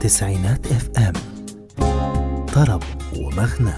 تسعينات اف ام طرب ومغنى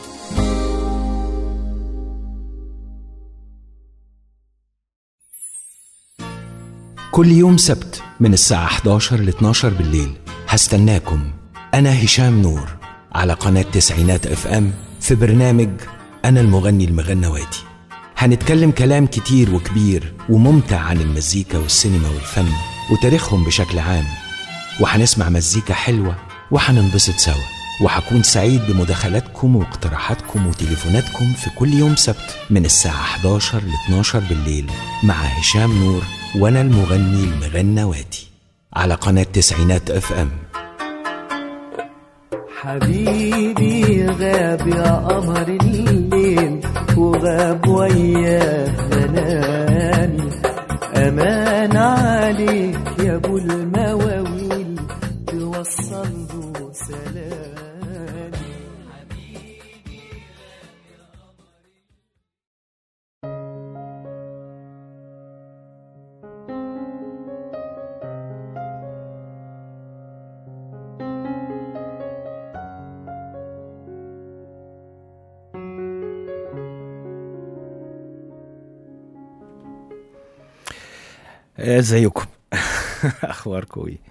كل يوم سبت من الساعة 11 ل 12 بالليل هستناكم أنا هشام نور على قناة تسعينات اف ام في برنامج أنا المغني المغنواتي هنتكلم كلام كتير وكبير وممتع عن المزيكا والسينما والفن وتاريخهم بشكل عام وهنسمع مزيكا حلوة وهننبسط سوا وهكون سعيد بمداخلاتكم واقتراحاتكم وتليفوناتكم في كل يوم سبت من الساعة 11 ل 12 بالليل مع هشام نور وأنا المغني المغنواتي على قناة تسعينات اف ام حبيبي غاب يا قمر الليل وغاب وياه منامي أمان عليك يا أبو المواويل توصل له سلامي ازيكم اخباركم ايه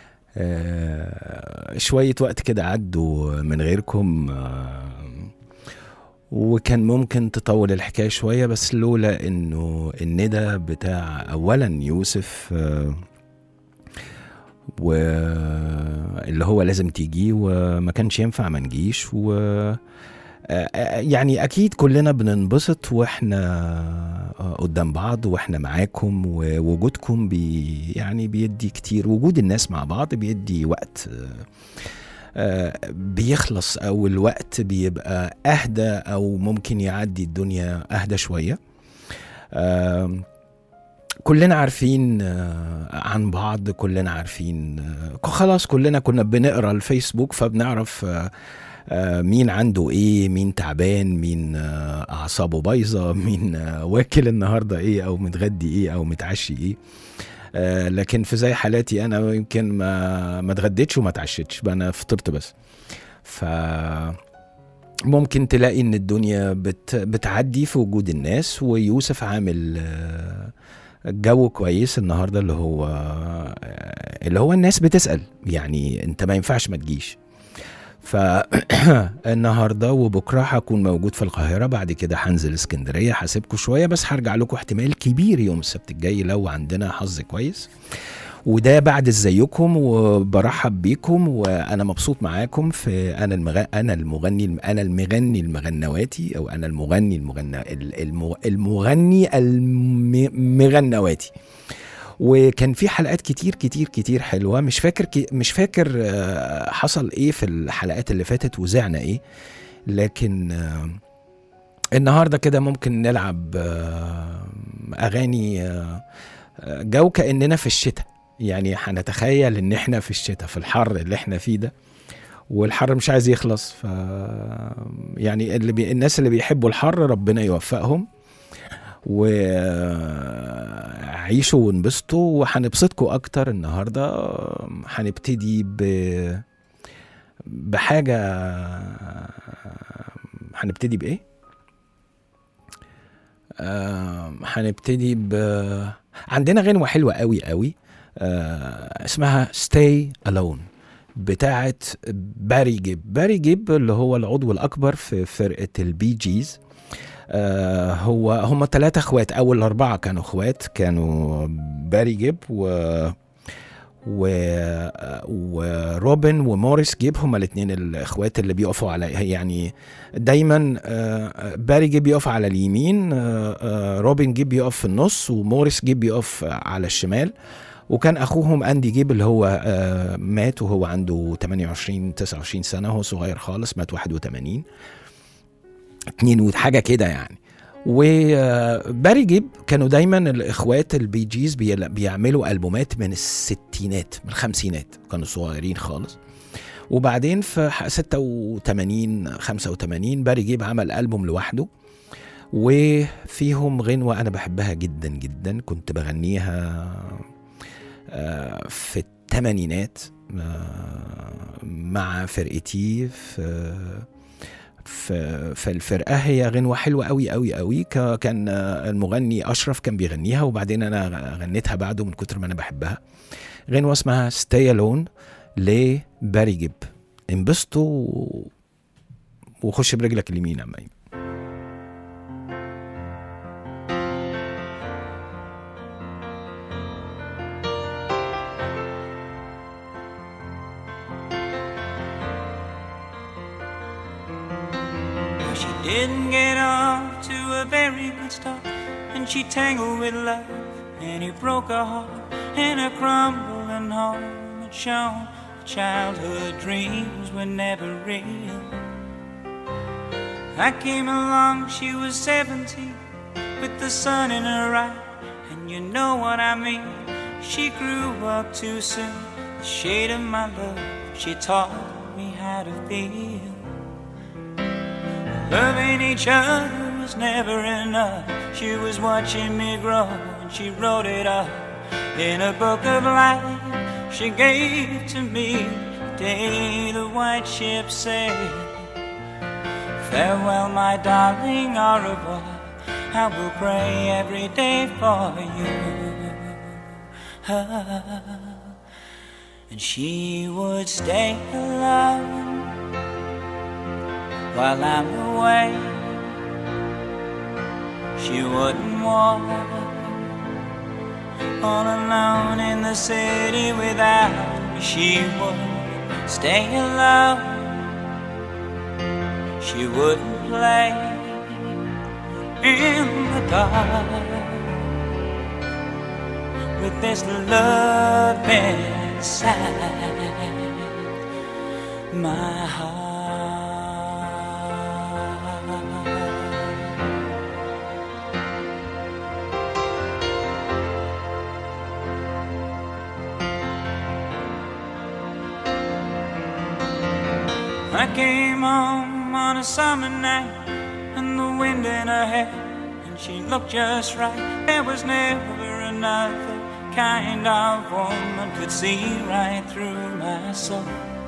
آه، شوية وقت كده عدوا من غيركم آه، وكان ممكن تطول الحكاية شوية بس لولا انه الندى بتاع اولا يوسف آه، واللي هو لازم تيجي وما كانش ينفع ما نجيش و آه، آه، يعني اكيد كلنا بننبسط واحنا آه، قدام بعض واحنا معاكم ووجودكم بي يعني بيدي كتير وجود الناس مع بعض بيدي وقت آه، آه، بيخلص او الوقت بيبقى اهدى او ممكن يعدي الدنيا اهدى شويه آم، كلنا عارفين آه، عن بعض كلنا عارفين آه، خلاص كلنا كنا بنقرا الفيسبوك فبنعرف آه، آه، مين عنده ايه مين تعبان مين آه، اعصابه بايظه مين آه، واكل النهارده ايه او متغدي ايه او متعشي ايه آه، لكن في زي حالاتي انا يمكن ما ما اتغديتش وما اتعشيتش بقى انا فطرت بس ف ممكن تلاقي ان الدنيا بت بتعدي في وجود الناس ويوسف عامل آه، جو كويس النهارده اللي هو آه، اللي هو الناس بتسأل يعني انت ما ينفعش ما تجيش فالنهارده وبكره هكون موجود في القاهره بعد كده هنزل اسكندريه هسيبكم شويه بس هرجع لكم احتمال كبير يوم السبت الجاي لو عندنا حظ كويس وده بعد ازيكم وبرحب بيكم وانا مبسوط معاكم في انا المغ... انا المغني انا المغني المغنواتي او انا المغني المغنى المغ... المغني المغنواتي وكان في حلقات كتير كتير كتير حلوه مش فاكر ك... مش فاكر آه، حصل ايه في الحلقات اللي فاتت وزعنا ايه لكن آه، النهارده كده ممكن نلعب آه، اغاني آه، آه، جو كاننا في الشتاء يعني هنتخيل ان احنا في الشتاء في الحر اللي احنا فيه ده والحر مش عايز يخلص ف يعني اللي بي... الناس اللي بيحبوا الحر ربنا يوفقهم وعيشوا وانبسطوا وهنبسطكم اكتر النهارده هنبتدي ب بحاجه هنبتدي بايه آم، هنبتدي ب عندنا غنوه حلوه قوي قوي آه، اسمها Stay Alone بتاعت باري جيب باري جيب اللي هو العضو الأكبر في فرقة البي جيز آه هو هم ثلاثة اخوات اول اربعة كانوا اخوات كانوا باري جيب و و وروبن وموريس جيب هما الاثنين الاخوات اللي بيقفوا على يعني دايما آه، باري جيب بيقف على اليمين آه، آه، روبن جيب بيقف في النص وموريس جيب بيقف على الشمال وكان اخوهم اندي جيب اللي هو آه، مات وهو عنده 28 29 سنه هو صغير خالص مات 81 اتنين وحاجه كده يعني وباري جيب كانوا دايما الاخوات البي جيز بي- بيعملوا البومات من الستينات من الخمسينات كانوا صغيرين خالص وبعدين في ح- 86 85 باري جيب عمل البوم لوحده وفيهم غنوة أنا بحبها جدا جدا كنت بغنيها آه، في الثمانينات آه، مع فرقتي في في في الفرقه هي غنوه حلوه قوي قوي قوي ك- كان آه، المغني اشرف كان بيغنيها وبعدين انا غنيتها بعده من كتر ما انا بحبها غنوه اسمها ستي الون لباري جيب انبسطوا و- وخش برجلك اليمين يا أمين. Well, she didn't get off to a very good start, and she tangled with love, and he broke her heart in a crumbling home that shone. Childhood dreams were never real. I came along, she was 17, with the sun in her eye, and you know what I mean. She grew up too soon, the shade of my love, she taught me how to feel. Loving each other was never enough. She was watching me grow, and she wrote it up in a book of life. She gave to me the day the white ship sailed. Farewell, my darling, au revoir. I will pray every day for you. And she would stay alone while I'm away. She wouldn't walk all alone in the city without me. She would stay alone. She wouldn't play in the dark with this love inside my heart. I came home on a summer night and the wind in her hair, and she looked just right. There was never another kind of woman could see right through my soul.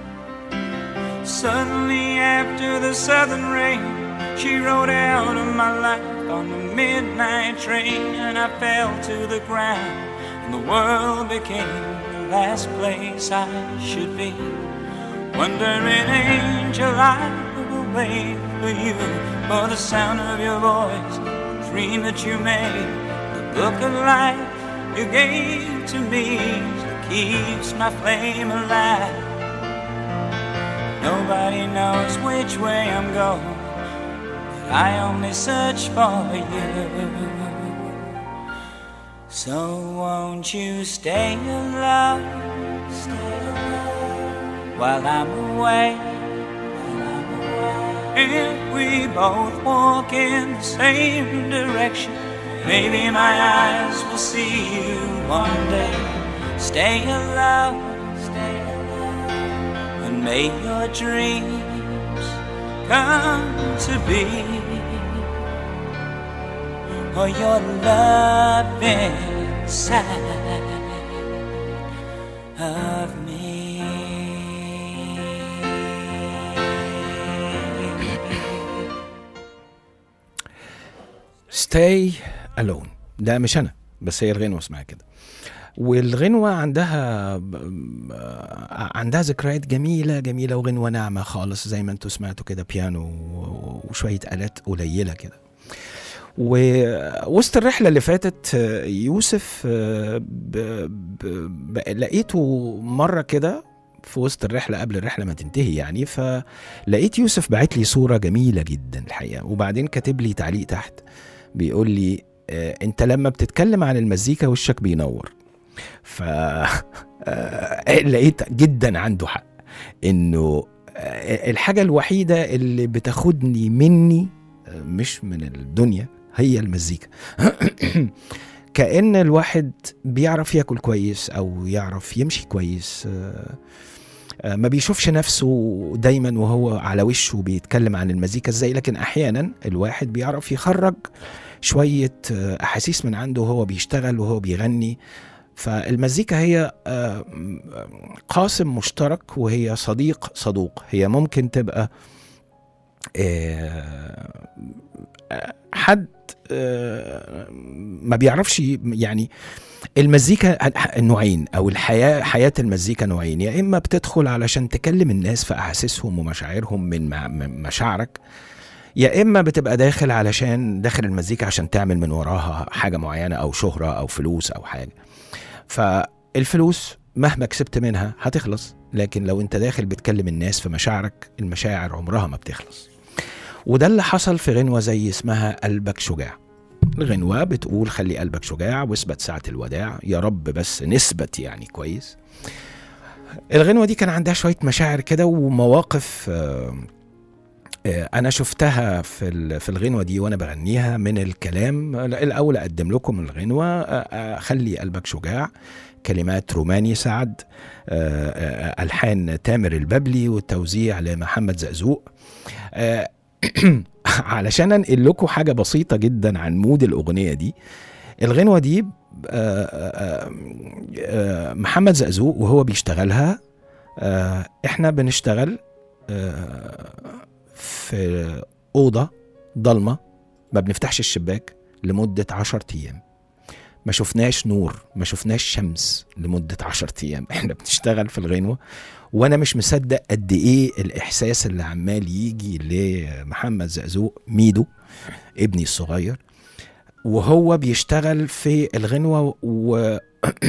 Suddenly, after the southern rain, she rode out of my life on the midnight train, and I fell to the ground, and the world became the last place I should be. Wondering, angel, I will wait for you for the sound of your voice, the dream that you made, the book of life you gave to me that keeps my flame alive. Nobody knows which way I'm going, but I only search for you. So won't you stay alone, stay alone while I'm away? If we both walk in the same direction, maybe my eyes will see you one day. Stay alone, stay alone, and may your dreams come to be. Or your love inside of me. stay alone ده مش انا بس هي الغنوه اسمها كده والغنوة عندها عندها ذكريات جميلة جميلة وغنوة ناعمة خالص زي ما انتوا سمعتوا كده بيانو وشوية آلات قليلة كده ووسط الرحلة اللي فاتت يوسف ب... ب... ب... لقيته مرة كده في وسط الرحلة قبل الرحلة ما تنتهي يعني فلقيت يوسف بعت لي صورة جميلة جدا الحقيقة وبعدين كاتب لي تعليق تحت بيقول لي آه، انت لما بتتكلم عن المزيكا وشك بينور ف آه، لقيت جدا عنده حق انه آه، الحاجة الوحيدة اللي بتاخدني مني آه، مش من الدنيا هي المزيكا كأن الواحد بيعرف ياكل كويس او يعرف يمشي كويس آه، آه، ما بيشوفش نفسه دايما وهو على وشه بيتكلم عن المزيكا ازاي لكن احيانا الواحد بيعرف يخرج شوية آه، احاسيس من عنده وهو بيشتغل وهو بيغني فالمزيكا هي آه، م- قاسم مشترك وهي صديق صدوق هي ممكن تبقى آه، آه، حد آه، ما بيعرفش ي- يعني المزيكا نوعين او الحياه حياه المزيكا نوعين يا اما بتدخل علشان تكلم الناس في احاسيسهم ومشاعرهم من مع- من مشاعرك يا اما بتبقى داخل علشان داخل المزيكا عشان تعمل من وراها حاجه معينه او شهره او فلوس او حاجه فالفلوس مهما كسبت منها هتخلص لكن لو انت داخل بتكلم الناس في مشاعرك المشاعر عمرها ما بتخلص وده اللي حصل في غنوة زي اسمها قلبك شجاع الغنوة بتقول خلي قلبك شجاع واثبت ساعة الوداع يا رب بس نثبت يعني كويس الغنوة دي كان عندها شوية مشاعر كده ومواقف آه، آه، أنا شفتها في ال- في الغنوة دي وأنا بغنيها من الكلام الأول أقدم لكم الغنوة آه، آه، خلي قلبك شجاع كلمات روماني سعد آه، آه، ألحان تامر الببلي والتوزيع لمحمد زقزوق آه، علشان انقل لكم حاجه بسيطه جدا عن مود الاغنيه دي الغنوه دي آه، آه، آه، محمد زقزوق وهو بيشتغلها آه، احنا بنشتغل آه، في اوضه ضلمه ما بنفتحش الشباك لمده عشر ايام ما شفناش نور ما شفناش شمس لمدة عشر أيام احنا بنشتغل في الغنوة وانا مش مصدق قد ايه الاحساس اللي عمال يجي لمحمد زقزوق ميدو ابني الصغير وهو بيشتغل في الغنوة و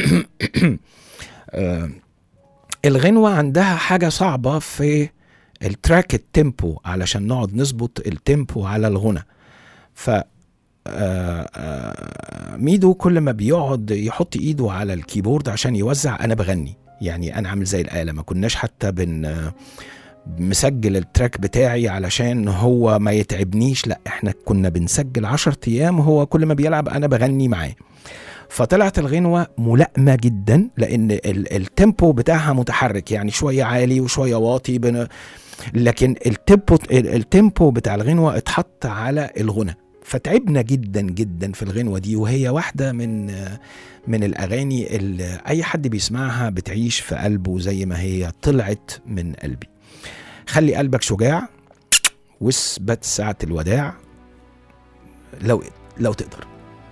آه، الغنوة عندها حاجة صعبة في التراك التيمبو علشان نقعد نظبط التيمبو على الغنى ف آه، آه، ميدو كل ما بيقعد يحط ايده على الكيبورد عشان يوزع انا بغني يعني انا عامل زي الاله ما كناش حتى بن مسجل التراك بتاعي علشان هو ما يتعبنيش لا احنا كنا بنسجل عشر ايام وهو كل ما بيلعب انا بغني معاه فطلعت الغنوة ملائمة جدا لأن ال- التيمبو بتاعها متحرك يعني شوية عالي وشوية واطي بن... لكن التيمبو ال- التيمبو بتاع الغنوة اتحط على الغنى فتعبنا جدا جدا في الغنوة دي وهي واحدة من من الأغاني اللي أي حد بيسمعها بتعيش في قلبه زي ما هي طلعت من قلبي خلي قلبك شجاع واثبت ساعة الوداع لو لو تقدر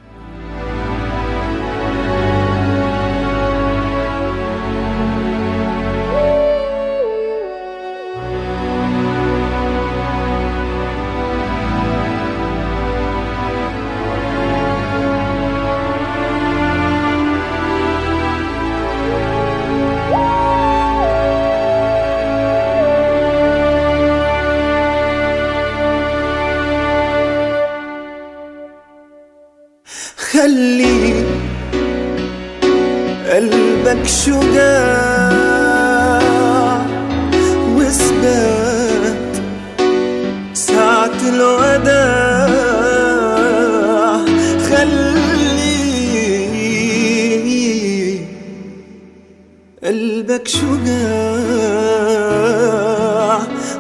خلي قلبك شجاع واثبات ساعة الوداع خلي قلبك شجاع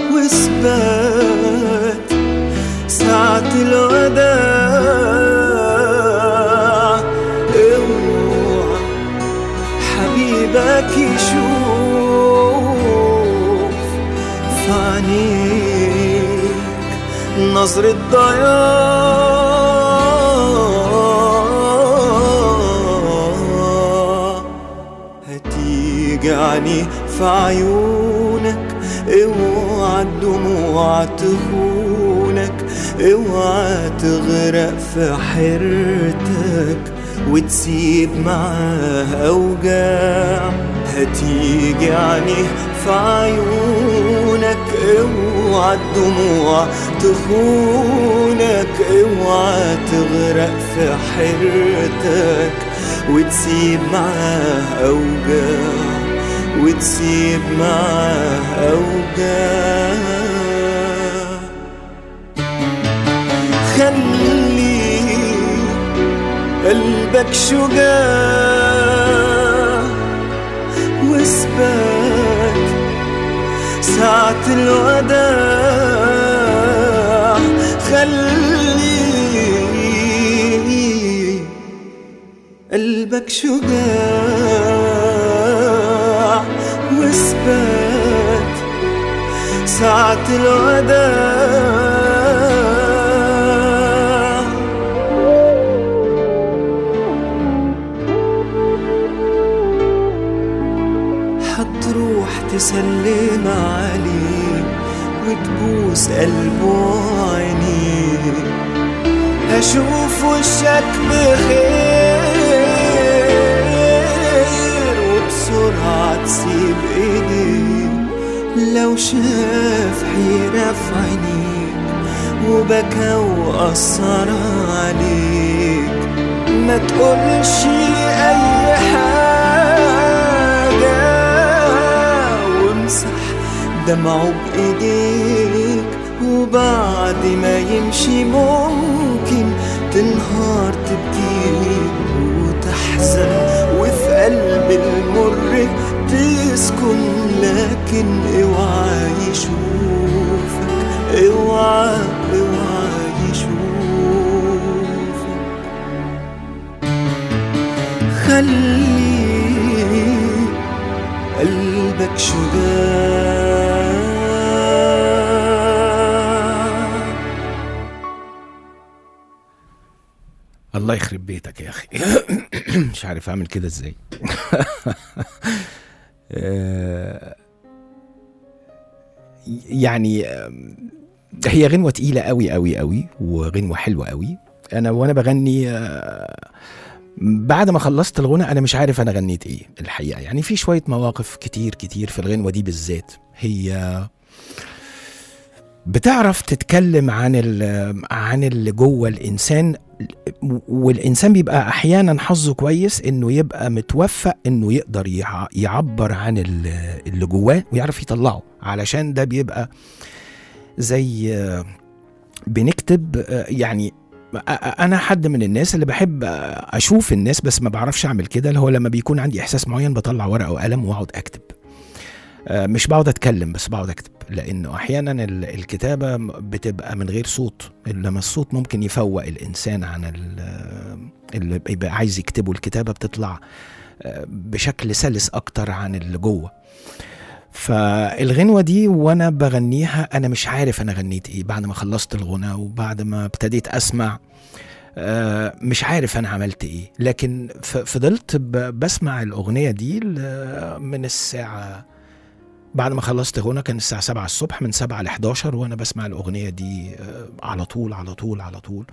واثبات ساعة الوداع اوعى حبيبك يشوف في عينيك نظرة ضياع هتيجي عيني في عيونك اوعى الدموع تخونك اوعى تغرق في حيرتك وتسيب معاه اوجاع هتيجي عيني في عيونك اوعى الدموع تخونك اوعى تغرق في حيرتك وتسيب معاه اوجاع وتسيب معاه اوجاع خلي قلبك شجاع واثبات ساعة الوداع خلي قلبك شجاع واثبات ساعة الوداع حتروح تسلم عليه وتبوس قلبه وعينيه هشوف وشك بخير وبسرعة تسيب ايديك لو شاف حيرة في عينيك وبكى وقصر عليك ما تقولش اي حاجة وامسح دمعه بايديك وبعد ما يمشي ممكن تنهار تبكي وتحزن وفي قلب المر تسكن لكن اوعى يشوفك اوعى اوعى يشوفك خلي قلبك شجاع الله يخرب بيتك يا اخي مش عارف اعمل كده ازاي آه، يعني آم، هي غنوة تقيلة قوي قوي قوي وغنوة حلوة قوي انا وانا بغني آه، بعد ما خلصت الغنى انا مش عارف انا غنيت ايه الحقيقة يعني في شوية مواقف كتير كتير في الغنوة دي بالذات هي بتعرف تتكلم عن ال- عن اللي جوه الانسان والانسان بيبقى احيانا حظه كويس انه يبقى متوفق انه يقدر يع- يعبر عن ال- اللي جواه ويعرف يطلعه علشان ده بيبقى زي آه، بنكتب آه، يعني أ- أ- انا حد من الناس اللي بحب آه، اشوف الناس بس ما بعرفش اعمل كده اللي هو لما بيكون عندي احساس معين بطلع ورقه وقلم واقعد اكتب آه، مش بقعد اتكلم بس بقعد اكتب لانه احيانا ال- الكتابه بتبقى من غير صوت انما الصوت ممكن يفوق الانسان عن ال- اللي بيبقى عايز يكتبه الكتابه بتطلع آه، بشكل سلس اكتر عن اللي جوه فالغنوه دي وانا بغنيها انا مش عارف انا غنيت ايه بعد ما خلصت الغنى وبعد ما ابتديت اسمع آه، مش عارف انا عملت ايه لكن ف- فضلت ب- بسمع الاغنيه دي ل- من الساعه بعد ما خلصت غنى كان الساعة 7 الصبح من 7 ل 11 وأنا بسمع الأغنية دي آه، على طول على طول على طول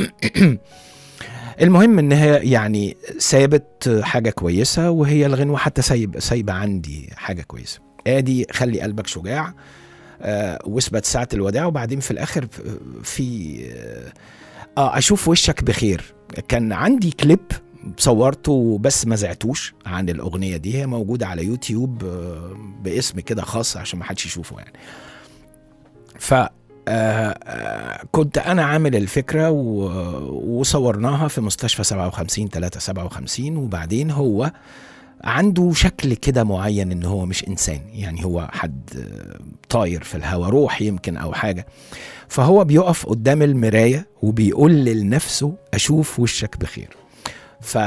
المهم إنها يعني سابت حاجة كويسة وهي الغنوة حتى سايب سايبة عندي حاجة كويسة آدي خلي قلبك شجاع آه واثبت ساعة الوداع وبعدين في الآخر في آه آه، أشوف وشك بخير كان عندي كليب صورته بس ما زعتوش عن الاغنيه دي هي موجوده على يوتيوب آه، باسم كده خاص عشان ما حدش يشوفه يعني ف آه، آه، كنت انا عامل الفكره و- وصورناها في مستشفى 57 3 57 وبعدين هو عنده شكل كده معين ان هو مش انسان يعني هو حد آه، طاير في الهواء روح يمكن او حاجه فهو بيقف قدام المرايه وبيقول لنفسه اشوف وشك بخير ف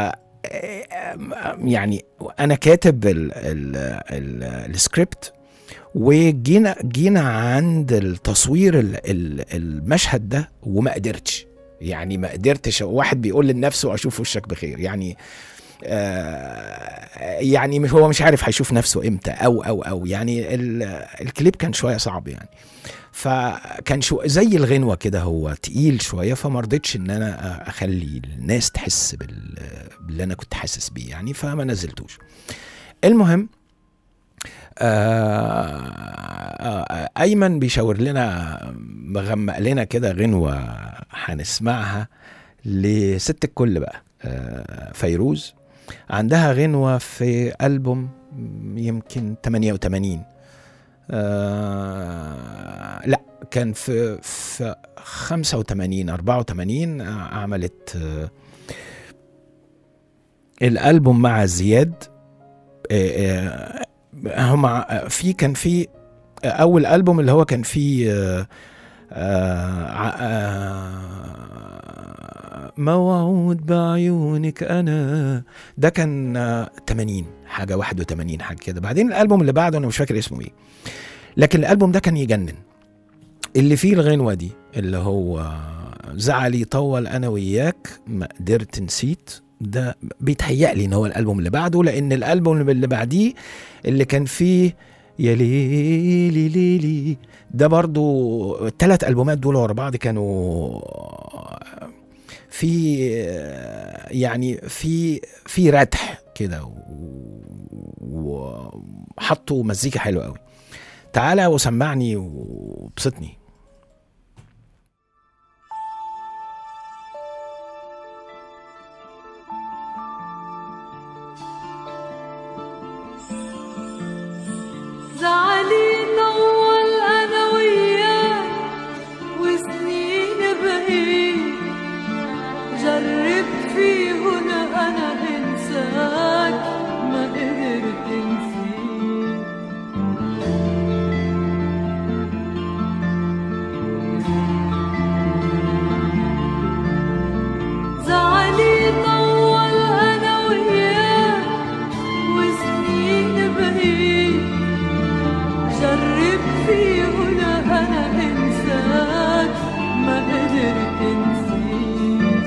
يعني انا كاتب ال ال ال السكريبت وجينا جينا عند التصوير ال ال المشهد ده وما قدرتش يعني ما قدرتش واحد بيقول لنفسه اشوف وشك بخير يعني آه يعني مش هو مش عارف هيشوف نفسه امتى او او او يعني ال- الكليب كان شويه صعب يعني فكان شو زي الغنوه كده هو تقيل شويه فما رضيتش ان انا اخلي الناس تحس بال- باللي انا كنت حاسس بيه يعني فما نزلتوش المهم آه آه ايمن بيشاور لنا مغمق لنا كده غنوه هنسمعها لست الكل بقى آه فيروز عندها غنوه في البوم يمكن 88 آه لا كان في في 85 84 عملت آه الالبوم مع زياد آه آه هم ع- في كان في اول البوم اللي هو كان فيه آه آه ع- آه موعود بعيونك انا ده كان آه، 80 حاجه 81 حاجه كده بعدين الالبوم اللي بعده انا مش فاكر اسمه ايه لكن الالبوم ده كان يجنن اللي فيه الغنوه دي اللي هو زعلي طول انا وياك ما قدرت نسيت ده بيتهيأ لي ان هو الالبوم اللي بعده لان الالبوم اللي بعديه اللي كان فيه يا ليلي ليلي ده برضو الثلاث البومات دول ورا بعض كانوا في يعني في في ردح كده و- وحطوا مزيكا حلوه قوي تعالى وسمعني وبسطني زعلي طول انا وياك وسنين بقيت جرب فيه هنا انا انساك ما قدرت نسيت زعلي طول انا وياك وسنين بقيت جرب فيه هنا انا انساك ما قدرت نسيت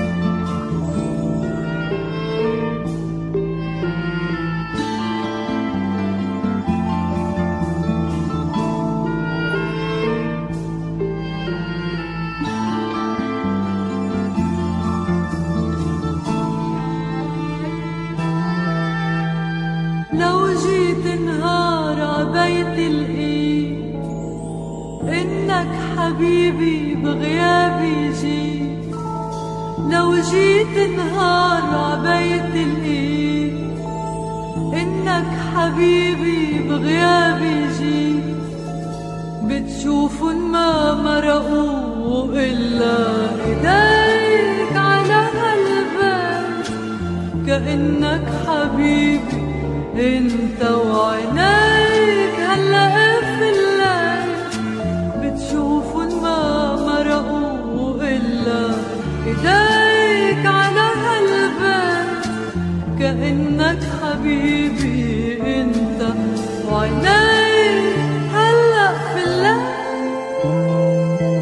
لو جيت نهار عبيت الايد انك حبيبي بغيابي جيت لو جيت نهار عبيت الايد انك حبيبي بغيابي جيت بتشوفن ما مرقوا الا ايديك على هالبيت كأنك حبيبي انت وعينيك هلا في الليل بتشوفن ما مرقوا الا ايديك على هالبيت كأنك حبيبي انت وعينيك هلا في الليل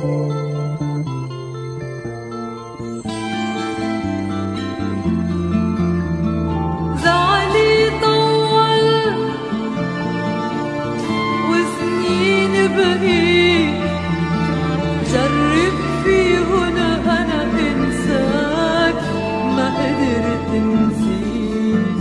زعلي طول وسنين بقيت جرب فيه هنا انا انساك ما قدرت نسيت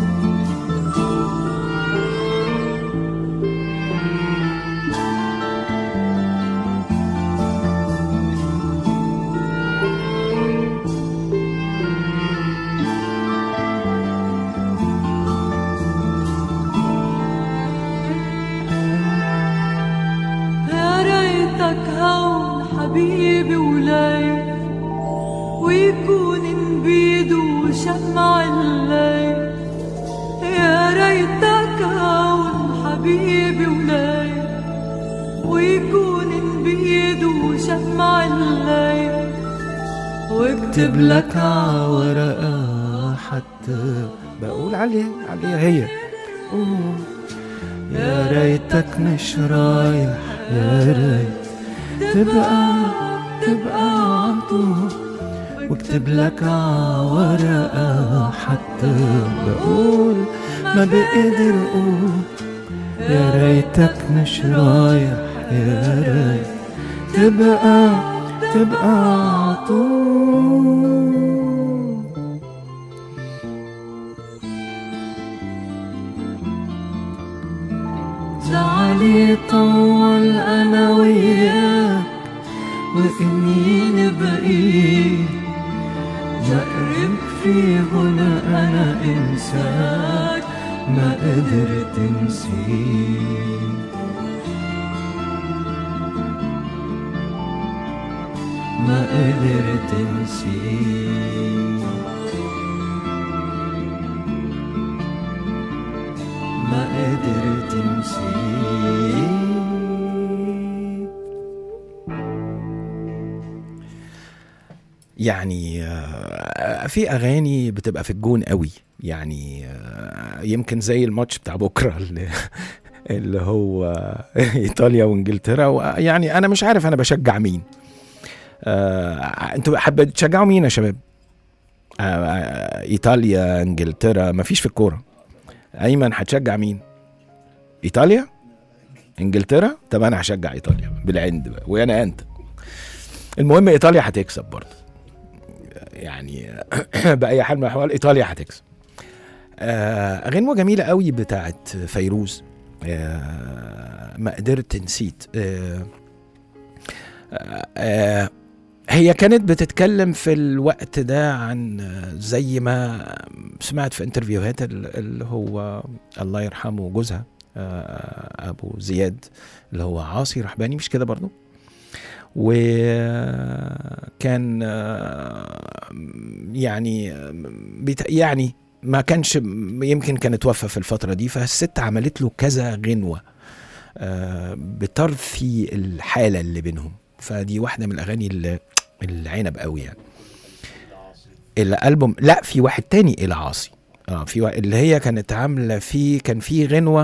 يا ريتك هون حبيبي وليل ويكون نبيد وشمع الليل يا ريتك هون حبيبي وليل ويكون نبيد وشمع الليل واكتب لك عورقة حتى بقول عليها عليها هي أوه. يا ريتك مش رايح يا ريت تبقى تبقى عطوه واكتب لك عورقة حتى بقول ما بقدر اقول يا ريتك مش رايح يا ريت تبقى تبقى عطوه زعلي طول انا وياك واني بقيت جرب في هنا انا انساك ما قدرت نسيت ما قدرت نسيت ما قدرت نسيت يعني آه، آه، في اغاني بتبقى في الجون قوي يعني آه، يمكن زي الماتش بتاع بكره اللي اللي هو ايطاليا وانجلترا و- يعني انا مش عارف انا بشجع مين آه، انتوا حابين تشجعوا مين يا شباب آه، آه، ايطاليا انجلترا مفيش في الكوره ايمن هتشجع مين ايطاليا انجلترا طب انا هشجع ايطاليا بالعند بقى وانا انت المهم ايطاليا هتكسب برضه يعني باي حال من الاحوال ايطاليا هتكسب آه غنوه جميله قوي بتاعت فيروز آه ما قدرت نسيت آه آه آه هي كانت بتتكلم في الوقت ده عن آه، زي ما سمعت في انترفيوهات ال- اللي هو الله يرحمه جوزها آه، ابو زياد اللي هو عاصي رحباني مش كده برضو وكان يعني بيت- يعني ما كانش يمكن كان توفى في الفترة دي فالست عملت له كذا غنوة آه، بترثي الحالة اللي بينهم فدي واحدة من الأغاني اللي العنب قوي يعني الألبوم لا في واحد تاني العاصي اه في وا- اللي هي كانت عاملة فيه كان في غنوة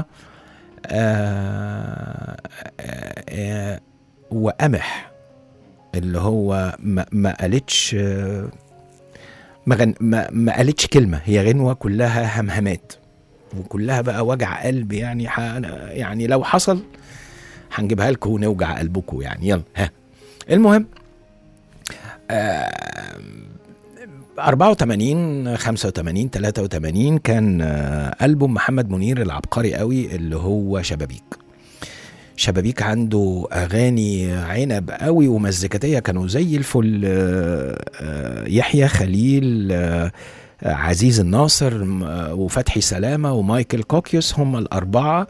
آه آه آه وقمح اللي هو ما, ما قالتش آه، ما, غن ما, ما قالتش كلمة هي غنوة كلها همهمات وكلها بقى وجع قلب يعني ح... يعني لو حصل هنجيبها لكم ونوجع قلبكم يعني يلا ها المهم آه 84 85 83 كان آه ألبوم محمد منير العبقري قوي اللي هو شبابيك شبابيك عنده اغاني عنب قوي ومزيكاتيه كانوا زي الفل آه، آه، يحيى خليل آه، آه، عزيز الناصر م- آه، وفتحي سلامه ومايكل كوكيوس هم الاربعه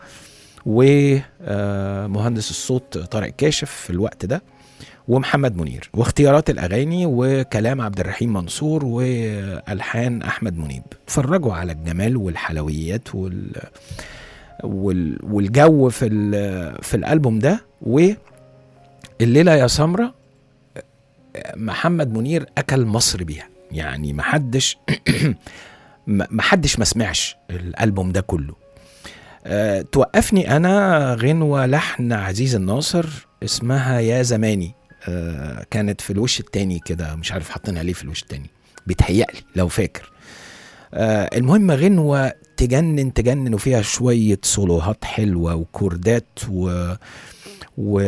ومهندس الصوت طارق كاشف في الوقت ده ومحمد منير واختيارات الاغاني وكلام عبد الرحيم منصور والحان احمد منيب اتفرجوا على الجمال والحلويات وال وال والجو في ال- في الالبوم ده والليله يا سمره محمد منير اكل مصر بيها يعني محدش ما- محدش ما سمعش الالبوم ده كله أه توقفني انا غنوه لحن عزيز الناصر اسمها يا زماني أه كانت في الوش التاني كده مش عارف حاطينها ليه في الوش التاني بيتهيألي لو فاكر آه المهم غنوة تجنن تجنن وفيها شوية سولوهات حلوة وكوردات و... و...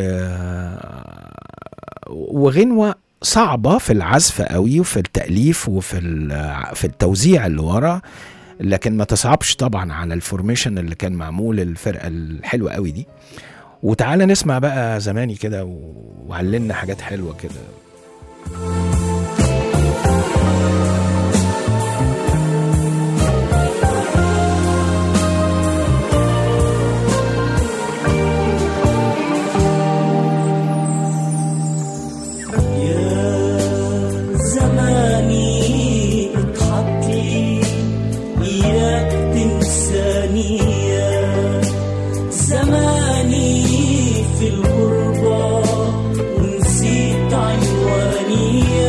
وغنوة صعبة في العزف قوي وفي التأليف وفي ال... في التوزيع اللي ورا لكن ما تصعبش طبعا على الفورميشن اللي كان معمول الفرقة الحلوة قوي دي وتعالى نسمع بقى زماني كده و- وعلمنا حاجات حلوة كده زماني اتحط لي اياك تنساني يا زماني في الغربة ونسيت عنواني يا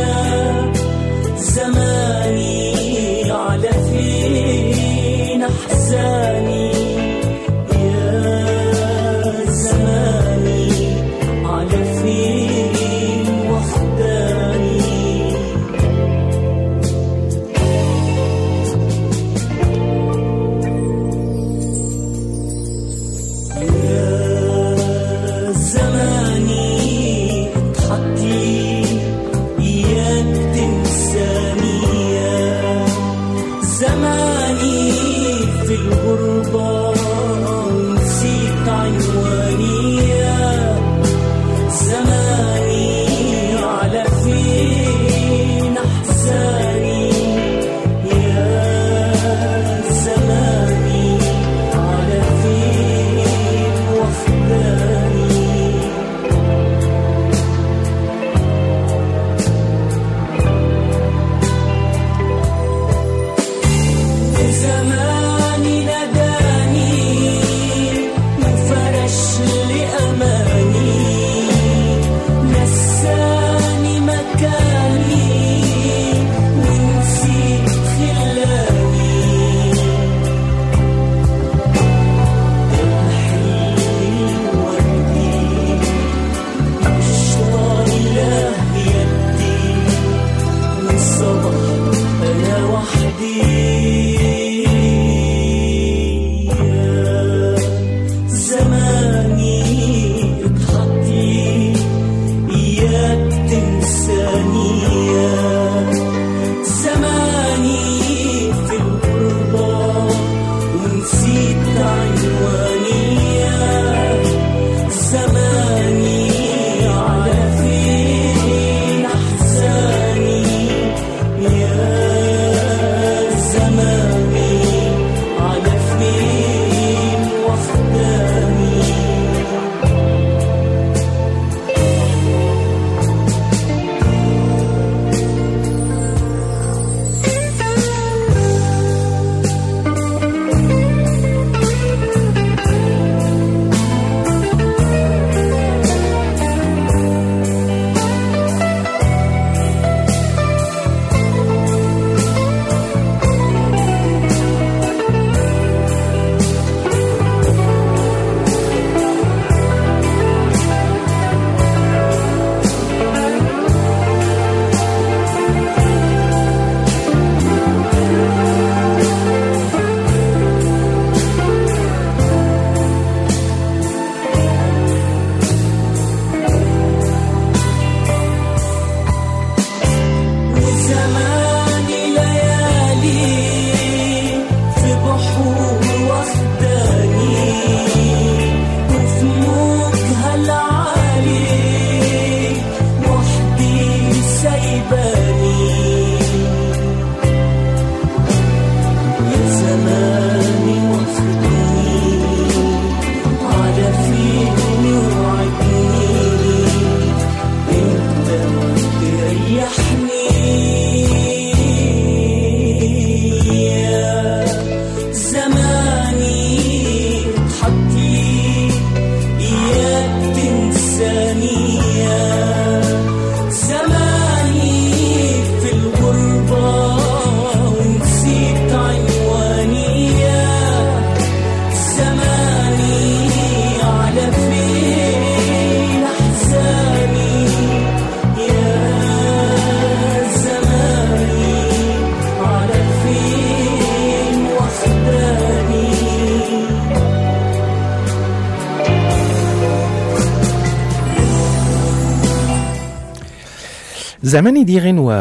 زماني دي غنوة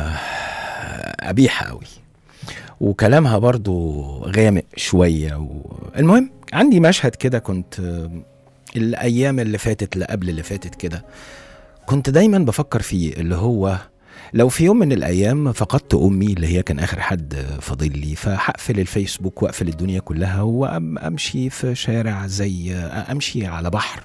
قبيحة قوي وكلامها برضو غامق شوية و... المهم عندي مشهد كده كنت آه، الأيام اللي فاتت اللي قبل اللي فاتت كده كنت دايما بفكر فيه اللي هو لو في يوم من الأيام فقدت أمي اللي هي كان آخر حد فاضل لي فهقفل الفيسبوك وأقفل الدنيا كلها وأمشي في شارع زي أمشي على بحر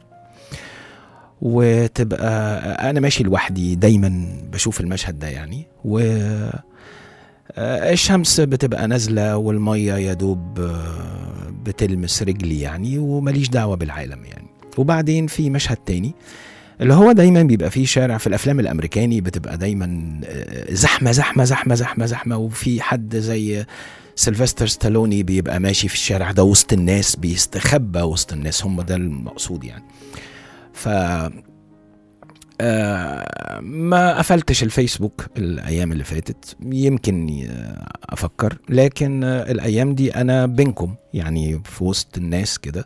وتبقى انا ماشي لوحدي دايما بشوف المشهد ده يعني و آه، الشمس بتبقى نازلة والمية يا دوب آه، بتلمس رجلي يعني ومليش دعوة بالعالم يعني وبعدين في مشهد تاني اللي هو دايما بيبقى فيه شارع في الافلام الامريكاني بتبقى دايما آه، زحمه زحمه زحمه زحمه زحمه وفي حد زي سيلفستر ستالوني بيبقى ماشي في الشارع ده وسط الناس بيستخبى وسط الناس هم ده المقصود يعني ف آه، ما قفلتش الفيسبوك الايام اللي فاتت يمكن آه، افكر لكن آه، الايام دي انا بينكم يعني في وسط الناس كده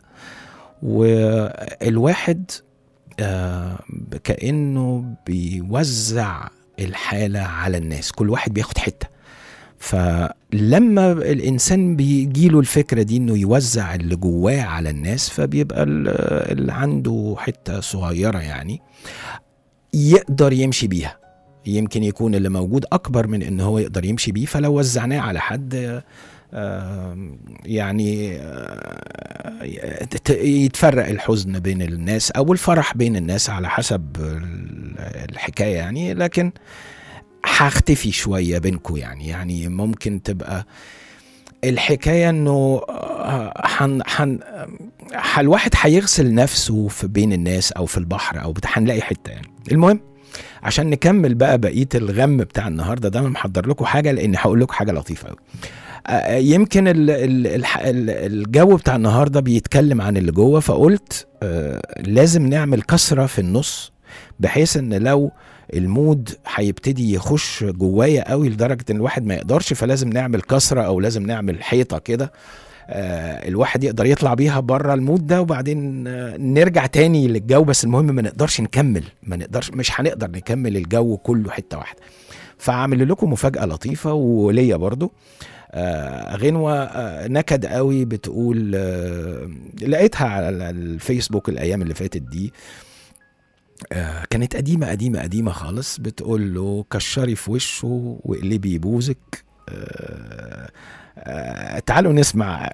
والواحد آه، كانه بيوزع الحاله على الناس كل واحد بياخد حته فلما الانسان بيجيله الفكره دي انه يوزع اللي جواه على الناس فبيبقى ال- اللي عنده حته صغيره يعني يقدر يمشي بيها يمكن يكون اللي موجود اكبر من ان هو يقدر يمشي بيه فلو وزعناه على حد آه، يعني آه، ت- يتفرق الحزن بين الناس او الفرح بين الناس على حسب ال- الحكايه يعني لكن هختفي شويه بينكم يعني يعني ممكن تبقى الحكايه انه آه، حن حن ح- الواحد هيغسل نفسه في بين الناس او في البحر او بتاع هنلاقي حته يعني المهم عشان نكمل بقى بقيه الغم بتاع النهارده ده أنا محضر لكم حاجه لان هقول لكم حاجه لطيفه قوي آه، يمكن ال ال الح- ال الجو بتاع النهارده بيتكلم عن اللي جوه فقلت آه، لازم نعمل كسره في النص بحيث ان لو المود هيبتدي يخش جوايا قوي لدرجه ان الواحد ما يقدرش فلازم نعمل كسره او لازم نعمل حيطه كده آه، الواحد يقدر يطلع بيها بره المود ده وبعدين آه، نرجع تاني للجو بس المهم ما نقدرش نكمل ما نقدرش مش هنقدر نكمل الجو كله حته واحده فعامل لكم مفاجاه لطيفه وليا برضو آه، غنوة آه، نكد قوي بتقول آه، لقيتها على الفيسبوك الأيام اللي فاتت دي آه، كانت قديمة قديمة قديمة خالص بتقول له كشري في وشه واقلبي بوزك آه، آه، تعالوا نسمع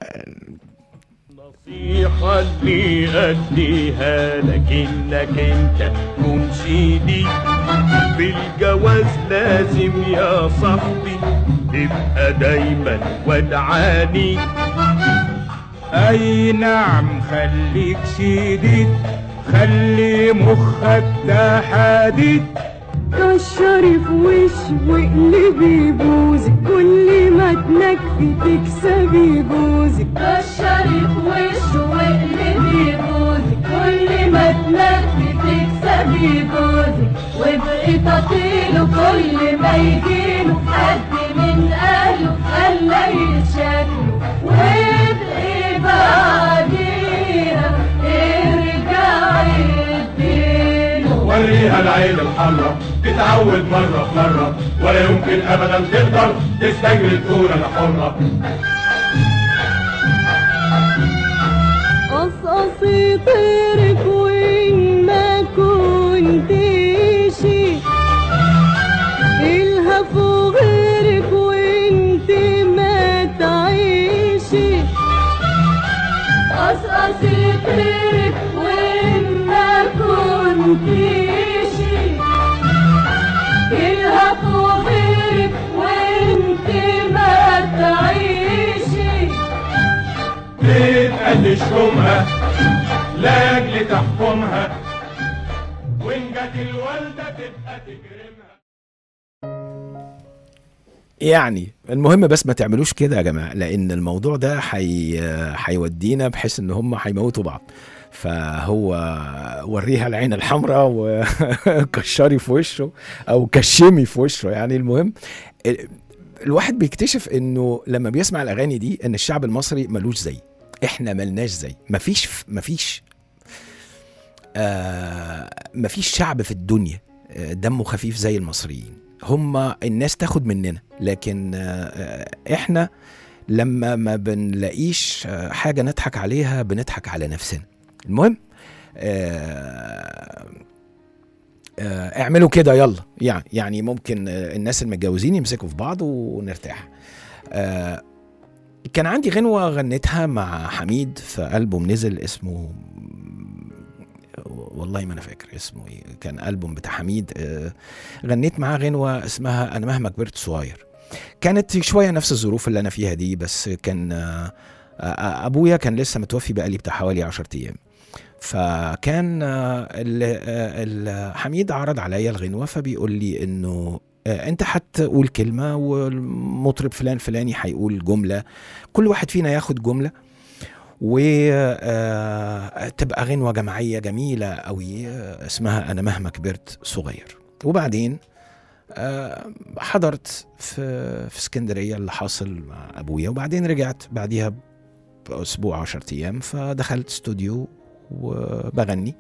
نصيحة اللي أديها لك إنك أنت تكون شديد في الجواز لازم يا صاحبي تبقى دايما ودعاني اي نعم خليك شديد خلي مخك ده حديد كشري في وشي واقلبي بوزك كل ما تنكفي تكسبي جوزك كشري في وشه واقلبي بوزك كل ما تنفي تكسبي جوزك وابقي تطيله كل ما يجيله حد من اهله خلى يتشكله وابقي بعديها ارجعي اديله وريها العين الحمراء تتعود مرة في مرة ولا يمكن أبدا تقدر تستجري تقول أنا حرة قصقصي طيرك وين ما كنتيش الهف غيرك وانت ما تعيشي قصقصي طيرك وين ما كنتيش يلهف غيرك وانت ما تعيشي تتقل شومها لاجل تحكمها وإن جت الوالدة تبقى تجرمها يعني المهم بس ما تعملوش كده يا جماعه لان الموضوع ده حي... هيودينا بحيث ان هم هيموتوا بعض فهو وريها العين الحمراء وكشري في وشه او كشمي في وشه يعني المهم ال- الواحد بيكتشف انه لما بيسمع الاغاني دي ان الشعب المصري ملوش زي احنا ملناش زي مفيش مفيش آه مفيش شعب في الدنيا آه، دمه خفيف زي المصريين هم الناس تاخد مننا لكن آه، آه، احنا لما ما بنلاقيش آه، حاجة نضحك عليها بنضحك على نفسنا المهم آه، آه، اعملوا كده يلا يعني يعني ممكن آه، الناس المتجوزين يمسكوا في بعض ونرتاح آه، كان عندي غنوة غنيتها مع حميد في ألبوم نزل اسمه والله ما انا فاكر اسمه ايه كان ألبوم بتاع حميد آه، غنيت معاه غنوة اسمها انا مهما كبرت صغير كانت شوية نفس الظروف اللي انا فيها دي بس كان آه، آه، ابويا كان لسه متوفي بقالي بتاع حوالي 10 ايام فكان آه، ال- آه، ال- حميد عرض عليا الغنوة فبيقول لي انه آه، انت هتقول كلمة والمطرب فلان فلاني هيقول جملة كل واحد فينا ياخد جملة وتبقى غنوة جماعية جميلة قوي آه، اسمها أنا مهما كبرت صغير وبعدين آه، حضرت في في اسكندرية اللي حاصل مع أبويا وبعدين رجعت بعديها بأسبوع عشرة أيام فدخلت استوديو وبغني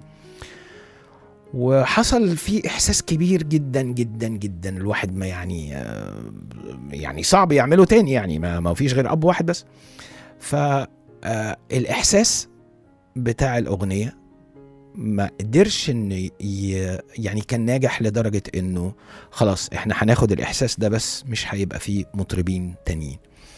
وحصل في احساس كبير جدا جدا جدا الواحد ما يعني آه، يعني صعب يعمله تاني يعني ما ما فيش غير اب واحد بس فالاحساس بتاع الاغنيه ما قدرش ان ي... يعني كان ناجح لدرجه انه خلاص احنا هناخد الاحساس ده بس مش هيبقى فيه مطربين تانيين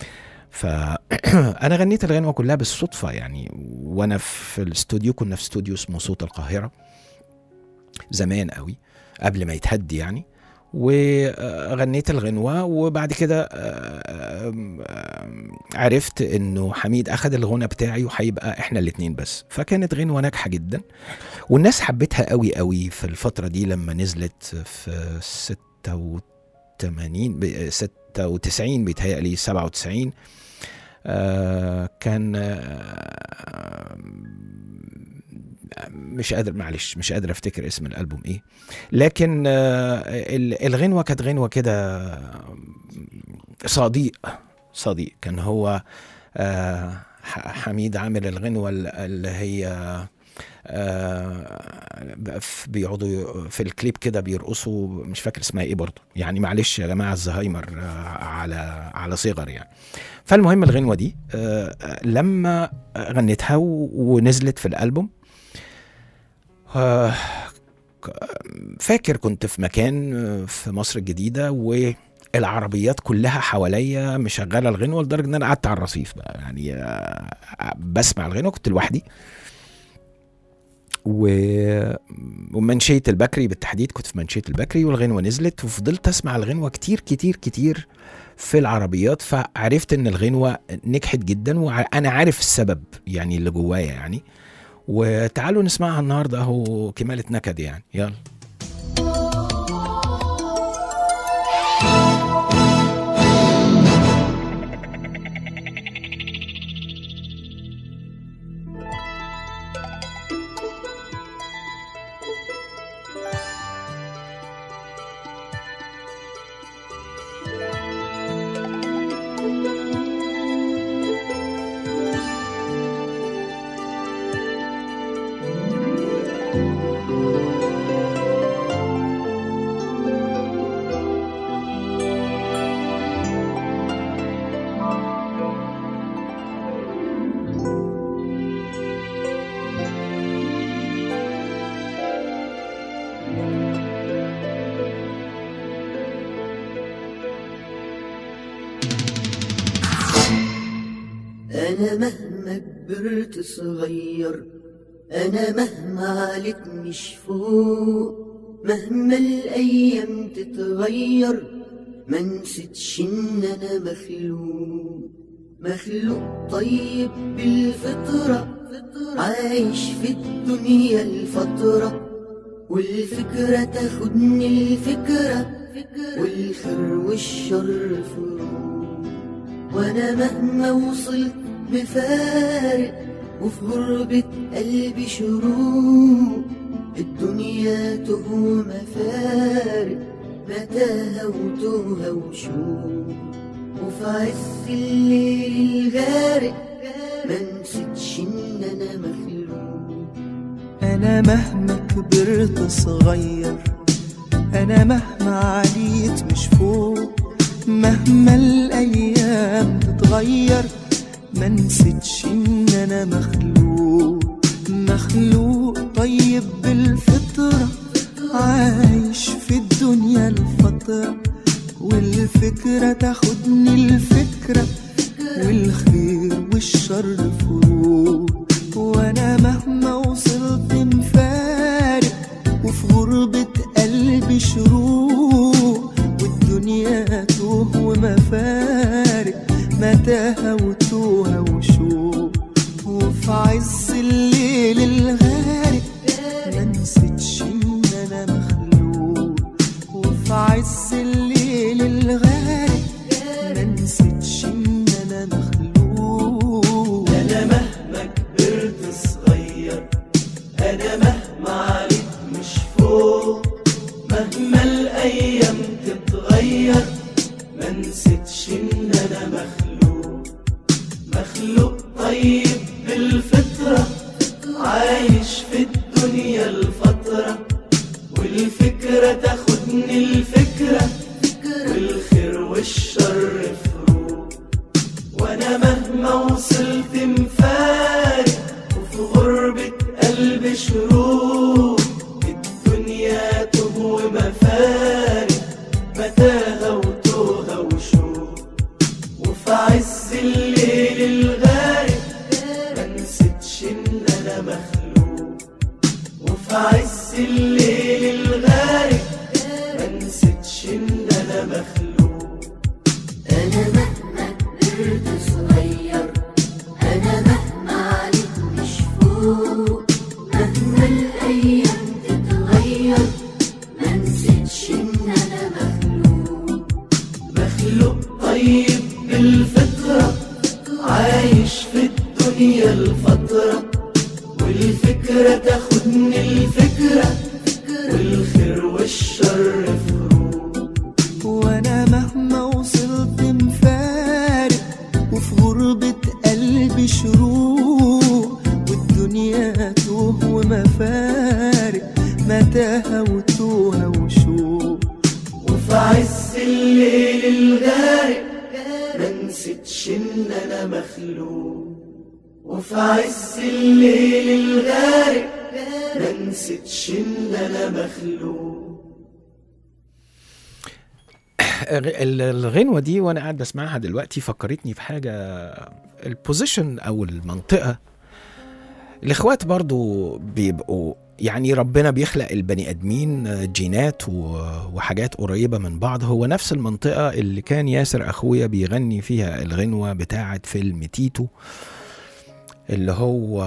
فانا غنيت الغنوه كلها بالصدفه يعني وانا في الاستوديو كنا في استوديو اسمه صوت القاهره زمان قوي قبل ما يتهدي يعني وغنيت الغنوة وبعد كده آم، آم، عرفت انه حميد اخد الغنى بتاعي وهيبقى احنا الاتنين بس فكانت غنوة ناجحة جدا والناس حبتها قوي قوي في الفترة دي لما نزلت في 86 ب- 96 بيتهيألي 97 آه، كان آه، مش قادر معلش مش قادر افتكر اسم الالبوم ايه لكن آه، ال- الغنوه كانت غنوه كده صديق صديق كان هو آه، ح- حميد عامل الغنوه ال- اللي هي آه، ف- بيقعدوا في الكليب كده بيرقصوا مش فاكر اسمها ايه برضه يعني معلش يا جماعه الزهايمر آه، على على صغر يعني فالمهم الغنوه دي آه، آه، لما غنيتها و- ونزلت في الالبوم آه، ك- فاكر كنت في مكان آه، في مصر الجديدة والعربيات كلها حواليا مشغلة الغنوة لدرجة ان انا قعدت على الرصيف بقى يعني آه، بسمع الغنوة كنت لوحدي و... ومنشية البكري بالتحديد كنت في منشية البكري والغنوة نزلت وفضلت اسمع الغنوة كتير كتير كتير في العربيات فعرفت ان الغنوة نجحت جدا وانا عارف السبب يعني اللي جوايا يعني وتعالوا نسمعها النهارده اهو كمالة نكد يعني يلا أنا مهما كبرت صغير أنا مهما عليك مش فوق مهما الأيام تتغير ما نسيتش إن أنا مخلوق مخلوق طيب بالفطرة عايش في الدنيا الفترة والفكرة تاخدني الفكرة والخير والشر فروق وانا مهما وصلت مفارق وفي غربة قلبي شروق الدنيا تهوى مفارق متاهة وتوهة وشوق وفي عز الليل الغارق ما نسيتش ان انا مخلوق أنا مهما كبرت صغير أنا مهما عليت مش فوق مهما الأيام تتغير ما نسيتش إن أنا مخلوق مخلوق طيب بالفطرة عايش في الدنيا الفترة والفكرة تاخدني الفكرة والخير والشر فروق وانا مهما وصلت مفارق وفي غربة قلبي شروق والدنيا توه ومفارق متاهة وتوهة وشوق وفي عز الليل الغارق ما نسيتش ان انا مخلوق وفي عز الليل الغارق ما نسيتش ان انا مخلوق انا مهما كبرت صغير انا مهما عليت مش فوق مهما الايام تتغير ما نسيتش ان انا مخلوق مخلوق طيب بالفطرة عايش في الدنيا الفترة والفكرة تاخدني الفكرة والخير والشر فروق وانا مهما وصلت مفارق وفي غربة قلبي شروق الدنيا توه ومفارق متاهة وتوهة وشوق وفي عز الليل الغارق ما نسيتش ان انا مخلوق وفي عز الليل الغارق ما نسيتش ان انا مخلوق أنا مهما كبرت صغير أنا مهما عليت مش فوق مهما الأيام تتغير ما نسيتش إن أنا مخلوق مخلوق طيب بالفطرة عايش في الدنيا الفترة والفكرة تاخدني الفكرة والخير والشر فروق وانا مهما وصلت مفارق وفي غربة قلبي شروق والدنيا توه ومفارق متاهة وتوهة وشوق وفي عز الليل الغارق ما نسيتش ان انا مخلوق وفي عز الليل الغارق ما نسيتش ان انا مخلوق ال- الغنوة دي وانا قاعد بسمعها دلوقتي فكرتني في حاجة البوزيشن او المنطقة الاخوات برضو بيبقوا يعني ربنا بيخلق البني ادمين جينات و- وحاجات قريبة من بعض هو نفس المنطقة اللي كان ياسر اخويا بيغني فيها الغنوة بتاعة فيلم تيتو اللي هو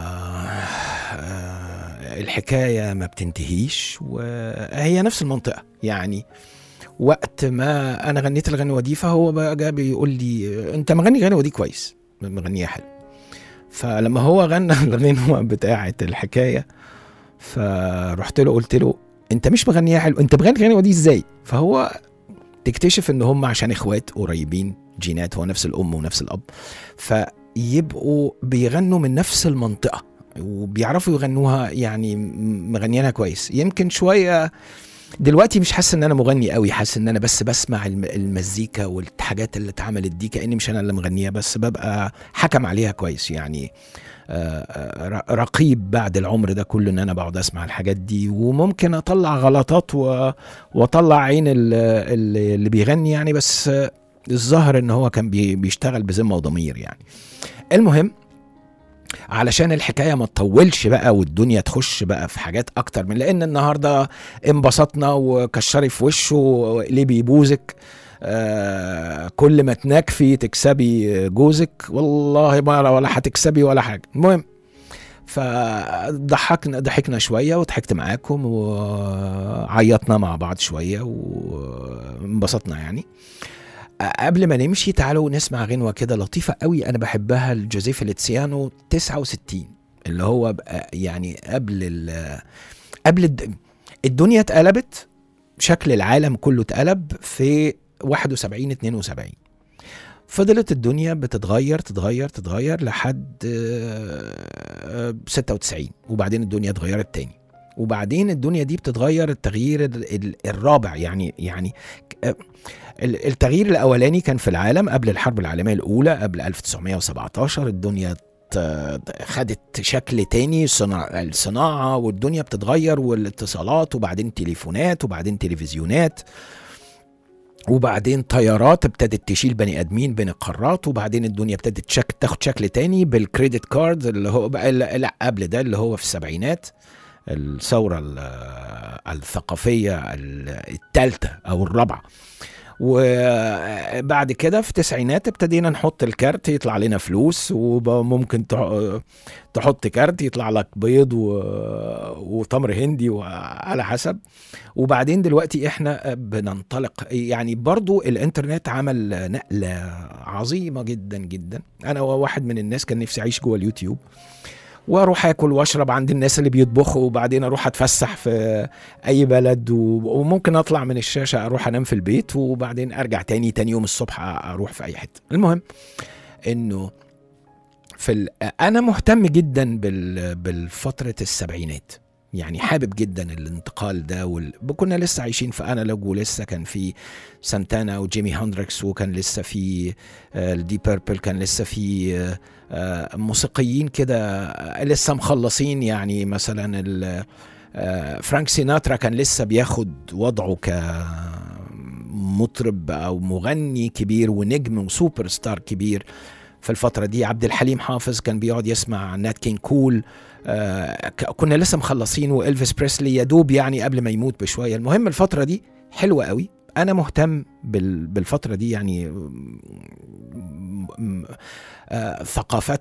آه، الحكاية ما بتنتهيش وهي نفس المنطقة يعني وقت ما انا غنيت الغنوه دي فهو بقى جا بيقول لي انت مغني الغنوه دي كويس مغنيها حلو فلما هو غنى الغنوه بتاعه الحكايه فرحت له قلت له انت مش مغنيها حلو انت مغني الغنوه دي ازاي فهو تكتشف ان هم عشان اخوات قريبين جينات هو نفس الام ونفس الاب فيبقوا بيغنوا من نفس المنطقه وبيعرفوا يغنوها يعني م- مغنيينها كويس يمكن شويه دلوقتي مش حاسس ان انا مغني قوي حاسس ان انا بس بسمع الم- المزيكا والحاجات اللي اتعملت دي كاني مش انا اللي مغنيها بس ببقى حكم عليها كويس يعني آه، آه، ر- رقيب بعد العمر ده كله ان انا بقعد اسمع الحاجات دي وممكن اطلع غلطات و- واطلع عين ال- ال- اللي بيغني يعني بس آه، الظاهر ان هو كان بي- بيشتغل بذمه وضمير يعني المهم علشان الحكايه ما تطولش بقى والدنيا تخش بقى في حاجات اكتر من لان النهارده انبسطنا وكشري في وشه ليه بيبوزك آه كل ما تنكفي تكسبي جوزك والله ما ولا هتكسبي ولا حاجه المهم فضحكنا ضحكنا شويه وضحكت معاكم وعيطنا مع بعض شويه وانبسطنا يعني قبل ما نمشي تعالوا نسمع غنوة كده لطيفة قوي أنا بحبها لجوزيف فيليتسيانو 69 اللي هو بقى يعني قبل ال قبل الد- الدنيا اتقلبت شكل العالم كله اتقلب في 71 72 فضلت الدنيا بتتغير تتغير تتغير لحد آه، آه، 96 وبعدين الدنيا اتغيرت تاني وبعدين الدنيا دي بتتغير التغيير ال- ال- الرابع يعني يعني ك- ال- التغيير الاولاني كان في العالم قبل الحرب العالميه الاولى قبل 1917 الدنيا ت- خدت شكل تاني صناع الصناعه والدنيا بتتغير والاتصالات وبعدين تليفونات وبعدين تلفزيونات وبعدين طيارات ابتدت تشيل بني ادمين بين القارات وبعدين الدنيا ابتدت شك... تاخد شكل تاني بالكريدت كارد اللي هو بقى لا لا، قبل ده اللي هو في السبعينات الثوره ال- الثقافيه الثالثه او الرابعه وبعد كده في التسعينات ابتدينا نحط الكارت يطلع لنا فلوس وممكن تح- تحط كارت يطلع لك بيض و... وتمر هندي وعلى حسب وبعدين دلوقتي احنا بننطلق يعني برضو الانترنت عمل نقلة عظيمة جدا جدا انا واحد من الناس كان نفسي اعيش جوه اليوتيوب واروح اكل واشرب عند الناس اللي بيطبخوا وبعدين اروح اتفسح في اي بلد و- وممكن اطلع من الشاشه اروح انام في البيت وبعدين ارجع تاني تاني يوم الصبح اروح في اي حته المهم انه في ال... انا مهتم جدا بال... بالفتره السبعينات يعني حابب جدا الانتقال ده وال... كنا لسه عايشين في انالوج ولسه كان في سانتانا وجيمي هندريكس وكان لسه في الدي بيربل كان لسه في آه، آه، موسيقيين كده آه، لسه مخلصين يعني مثلا ال- آه، فرانك سيناترا كان لسه بياخد وضعه كمطرب او مغني كبير ونجم وسوبر ستار كبير في الفترة دي عبد الحليم حافظ كان بيقعد يسمع نات كين كول آه ك- كنا لسه مخلصين والفيس بريسلي يا دوب يعني قبل ما يموت بشوية المهم الفترة دي حلوة قوي انا مهتم بال- بالفترة دي يعني م- م- آه، ثقافة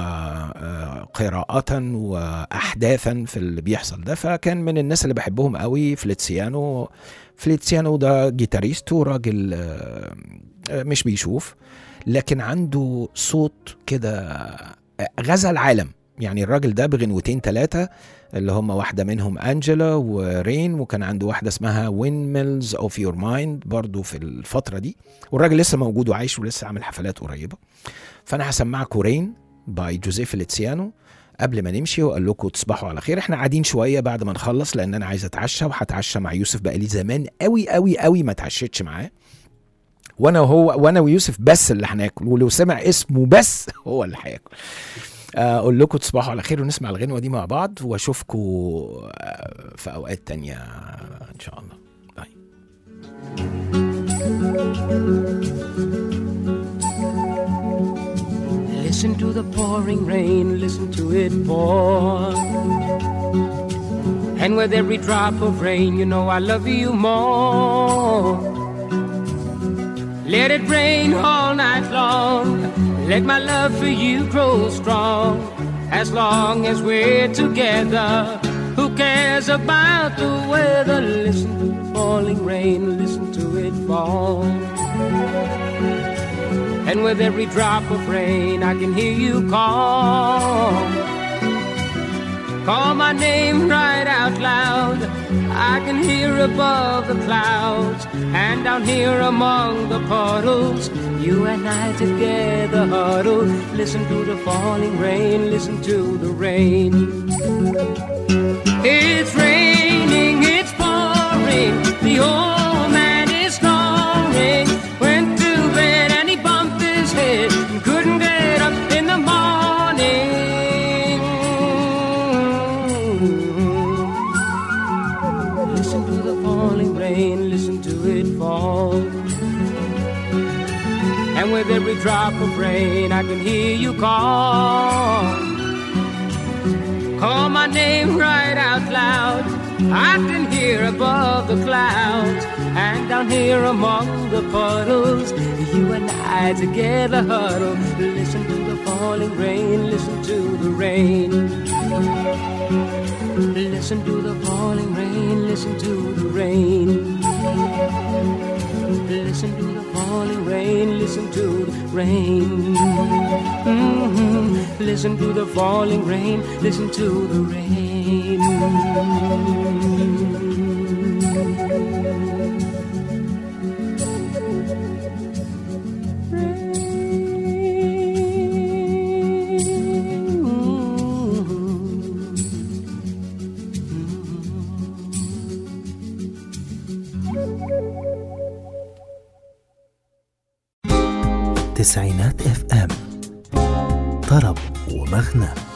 وقراءة وأحداثا في اللي بيحصل ده فكان من الناس اللي بحبهم قوي فليتسيانو فليتسيانو ده جيتاريست وراجل آه، آه، مش بيشوف لكن عنده صوت كده آه، غزا العالم يعني الراجل ده بغنوتين ثلاثة اللي هم واحدة منهم أنجلا ورين وكان عنده واحدة اسمها وين ميلز اوف يور مايند برضو في الفترة دي والراجل لسه موجود وعايش ولسه عامل حفلات قريبة فانا هسمعكم رين باي جوزيف ليتسيانو قبل ما نمشي واقول لكم تصبحوا على خير احنا قاعدين شويه بعد ما نخلص لان انا عايز اتعشى وهتعشى مع يوسف بقالي زمان قوي قوي قوي ما اتعشيتش معاه وانا وهو وانا ويوسف بس اللي هناكل ولو سمع اسمه بس هو اللي هياكل اقول لكم تصبحوا على خير ونسمع الغنوه دي مع بعض واشوفكم آه، في اوقات تانية ان شاء الله باي Listen to the pouring rain, listen to it pour. And with every drop of rain, you know I love you more. Let it rain all night long. Let my love for you grow strong. As long as we're together, who cares about the weather? Listen to the falling rain, listen to it fall. And with every drop of rain, I can hear you call. Call my name right out loud. I can hear above the clouds and down here among the puddles. You and I together huddle. Listen to the falling rain, listen to the rain. It's raining, it's pouring. The old man is snoring. Went to bed and he bumped his head and couldn't get up in the morning. Listen to the falling rain, listen to it fall. And with every drop of rain, I can hear you call. Call my name right out loud. I can hear above the clouds and down here among the puddles. You and I together huddle. Listen to the falling rain, listen to the rain. Listen to the falling rain, listen to the rain. Listen to the falling rain, listen to the rain. Mhm. Listen to the falling rain, listen to the rain. Rain. تسعينات اف ام طرب ومغنى